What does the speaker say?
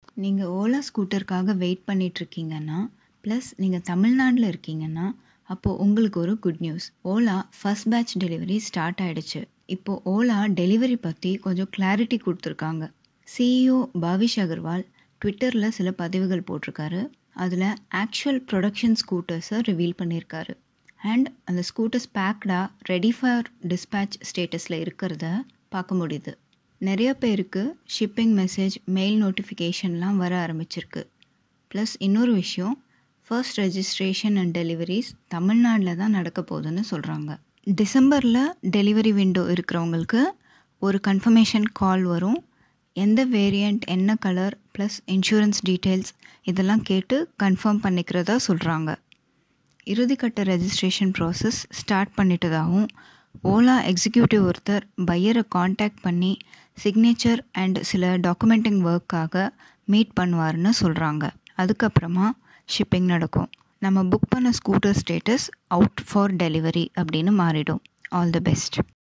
நீங்கள் ஓலா ஸ்கூட்டருக்காக வெயிட் பண்ணிகிட்ருக்கீங்கன்னா ப்ளஸ் நீங்கள் தமிழ்நாட்டில் இருக்கீங்கன்னா அப்போது உங்களுக்கு ஒரு good news Ola first batch delivery start ஆகிடுச்சு இப்போது ஓலா டெலிவரி பற்றி கொஞ்சம் கிளாரிட்டி கொடுத்துருக்காங்க சிஇஓ பாவிஷ் அகர்வால் ட்விட்டரில் சில பதிவுகள் போட்டிருக்காரு அதில் ஆக்சுவல் ப்ரொடக்ஷன் ஸ்கூட்டர்ஸை ரிவீல் பண்ணியிருக்காரு அண்ட் அந்த ஸ்கூட்டர்ஸ் பேக்டாக ரெடி ஃபார் டிஸ்பேட்ச் ஸ்டேட்டஸில் இருக்கிறத பார்க்க முடியுது நிறைய பேருக்கு ஷிப்பிங் மெசேஜ் மெயில் நோட்டிஃபிகேஷன்லாம் வர ஆரம்பிச்சிருக்கு ப்ளஸ் இன்னொரு விஷயம் ஃபர்ஸ்ட் ரெஜிஸ்ட்ரேஷன் அண்ட் டெலிவரிஸ் தமிழ்நாட்டில் தான் நடக்க போகுதுன்னு சொல்கிறாங்க டிசம்பரில் டெலிவரி விண்டோ இருக்கிறவங்களுக்கு ஒரு கன்ஃபர்மேஷன் கால் வரும் எந்த வேரியண்ட் என்ன கலர் ப்ளஸ் இன்சூரன்ஸ் டீட்டெயில்ஸ் இதெல்லாம் கேட்டு கன்ஃபார்ம் பண்ணிக்கிறதா சொல்கிறாங்க இறுதிக்கட்ட ரெஜிஸ்ட்ரேஷன் ப்ராசஸ் ஸ்டார்ட் பண்ணிட்டதாகவும் ஓலா எக்ஸிக்யூட்டிவ் ஒருத்தர் பையரை காண்டாக்ட் பண்ணி சிக்னேச்சர் அண்ட் சில டாக்குமெண்டிங் ஒர்க்காக மீட் பண்ணுவார்னு சொல்கிறாங்க அதுக்கப்புறமா ஷிப்பிங் நடக்கும் நம்ம புக் பண்ண scooter status out for delivery அப்படின்னு மாறிடும் ஆல் தி பெஸ்ட்